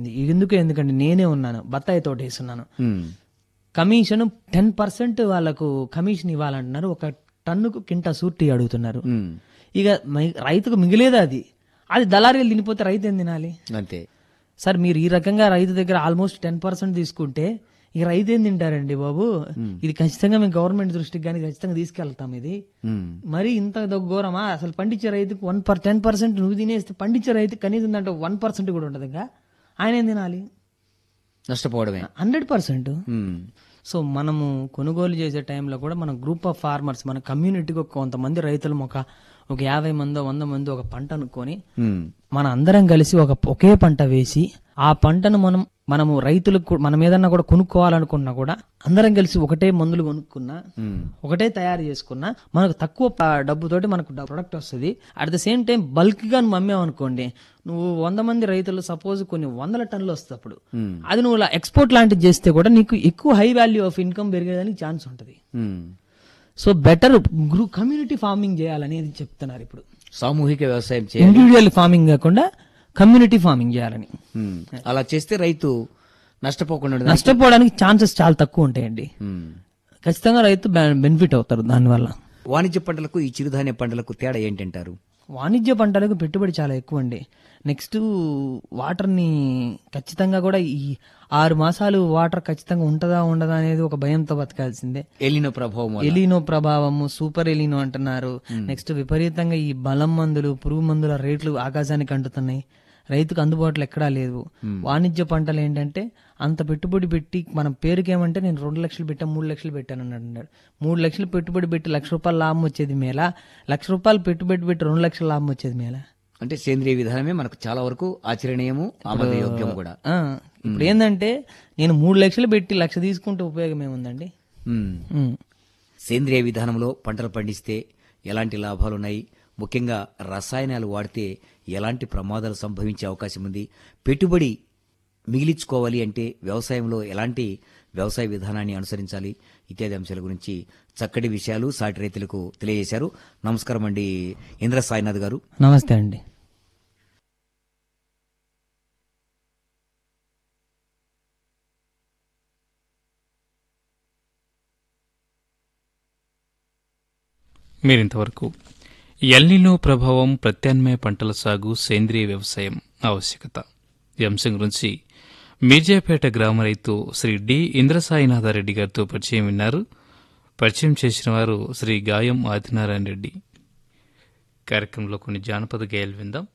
జరిగింది ఎందుకు ఎందుకంటే నేనే ఉన్నాను బత్తాయి తోట వేస్తున్నాను ఉమ్, కమిషన్ టెన్ పర్సెంట్ వాళ్ళకు కమిషన్ ఇవ్వాలంటున్నారు ఒక టన్నుకు కింటా సూర్టీ అడుగుతున్నారు ఉమ్, ఇక మై- రైతుకు మిగిలేదు అది అది దళారీలు తినిపోతే రైతు ఏం తినాలి అంతే సార్ మీరు ఈ రకంగా రైతు దగ్గర ఆల్మోస్ట్ టెన్ పర్సెంట్ తీసుకుంటే ఇక రైతు ఏం తింటారండి బాబు ఇది ఖచ్చితంగా మేము గవర్నమెంట్ దృష్టికి కానీ ఖచ్చితంగా తీసుకెళ్తాం ఇది ఉమ్, మరి ఇంత ద- ఘోరమా అసలు పండించే రైతుకు వన్ పర్ టెన్ పర్సెంట్ నువ్వు తినేస్తే పండించే రైతు కనీసం దాంట్లో వన్ పర్సెంట్ కూడా ఉండదు ఇంకా ఆయన ఏం తినాలి నష్టపోవడమే హండ్రెడ్ పర్సెంట్ ఉమ్, సో మనము కొనుగోలు చేసే టైంలో కూడా మన గ్రూప్ ఆఫ్ ఫార్మర్స్ మన కమ్యూనిటీకి ఒక కొంతమంది రైతులు ఒక ఒక యాభై మందో వంద మంది ఒక పంట అనుకొని ఉమ్, మన అందరం కలిసి ఒక ఒకే పంట వేసి ఆ పంటను మనం మనము రైతులకు కూ- మనం ఏదన్నా కూడా కొనుక్కోవాలనుకున్నా కూడా అందరం కలిసి ఒకటే మందులు కొనుక్కున్నా ఉమ్, ఒకటే తయారు చేసుకున్నా మనకు తక్కువ ప- డబ్బుతోటి మనకు ప్రొడక్ట్ వస్తుంది at the same time bulk గా నువ్వు అమ్మావనుకోండి నువ్వు వంద మంది రైతులు సపోజ్ కొన్ని వందల టన్నులు వస్తుంది అప్పుడు ఉమ్, అది నువ్వు ఎక్స్పోర్ట్ లాంటిది చేస్తే కూడా నీకు ఎక్కువ హై వాల్యూ ఆఫ్ ఇన్కమ్ పెరిగేదానికి ఛాన్స్ ఉంటుంది ఉమ్. సో బెటర్ గ్రూ కమ్యూనిటీ ఫార్మింగ్ చేయాలని చెప్తున్నారు ఇప్పుడు సామూహిక వ్యవసాయం చేయాలి ఇండివిజువల్ ఫార్మింగ్ కాకుండా కమ్యూనిటీ ఫార్మింగ్ చేయాలని ఉమ్, అలా చేస్తే రైతు నష్టపోకుండా ఉండడానికి- నష్టపోవడానికి ఛాన్సెస్ చాలా తక్కువ ఉంటాయండి ఉమ్. ఖచ్చితంగా రైతు బెనిఫిట్ అవుతారు దానివల్ల వాణిజ్య పంటలకు ఈ చిరుధాన్య పంటలకు తేడా ఏంటంటారు వాణిజ్య పంటలకు పెట్టుబడి చాలా ఎక్కువ అండి నెక్స్ట్ వాటర్ని ఖచ్చితంగా కూడా ఈ ఆరు మాసాలు వాటర్ ఖచ్చితంగా ఉంటదా ఉండదా అనేది ఒక భయంతో బతకాల్సిందే ఎలినో ప్రభావం వల్ల. ఎలినో ప్రభావము సూపర్ ఎలినో అంటున్నారు నెక్స్ట్ విపరీతంగా ఈ బలం మందులు పురుగు మందుల రేట్లు ఆకాశానికి అంటుతున్నాయి రైతుకు అందుబాటులో ఎక్కడా లేదు వాణిజ్య పంటలు ఏంటంటే అంత పెట్టుబడి పెట్టి మనం పేరుకేమంటే నేను రెండు లక్షలు పెట్టా మూడు లక్షలు పెట్టాను అన్నాడు అన్నాడు మూడు లక్షలు పెట్టుబడి పెట్టి లక్ష రూపాయలు లాభం వచ్చేది మేలా లక్ష రూపాయలు పెట్టుబడి పెట్టి రెండు లక్షల లాభం వచ్చేది మేలా అంటే సేంద్రియ విధానమే మనకు చాలా వరకు ఆచరణీయము ఆమోదయోగ్యం కూడా ఆ, ఇప్పుడు ఏంటంటే నేను మూడు లక్షలు పెట్టి లక్ష తీసుకుంటే ఉపయోగం ఏముందండి ఉమ్. ఉమ్. సేంద్రియ విధానంలో పంటలు పండిస్తే ఎలాంటి లాభాలున్నాయి ముఖ్యంగా రసాయనాలు వాడితే ఎలాంటి ప్రమాదాలు సంభవించే అవకాశం ఉంది పెట్టుబడి మిగిలించుకోవాలి అంటే వ్యవసాయంలో ఎలాంటి వ్యవసాయ విధానాన్ని అనుసరించాలి ఇత్యాది అంశాల గురించి చక్కటి విషయాలు సాటి రైతులకు తెలియజేశారు నమస్కారం అండి ఇంద్ర సాయినాథ్ గారు నమస్తే అండి మీరింతవరకు ఎల్నినో ప్రభావం ప్రత్యామ్నాయ పంటల సాగు సేంద్రియ వ్యవసాయం ఆవశ్యకత ఈ అంశం గురించి మీర్జాపేట గ్రామ రైతు శ్రీ డి ఇంద్రసాయినాథారెడ్డి గారితో పరిచయం విన్నారు పరిచయం చేసిన వారు శ్రీ గాయం ఆదినారాయణ రెడ్డి కార్యక్రమంలో కొన్ని జానపద గేయాలు విందాం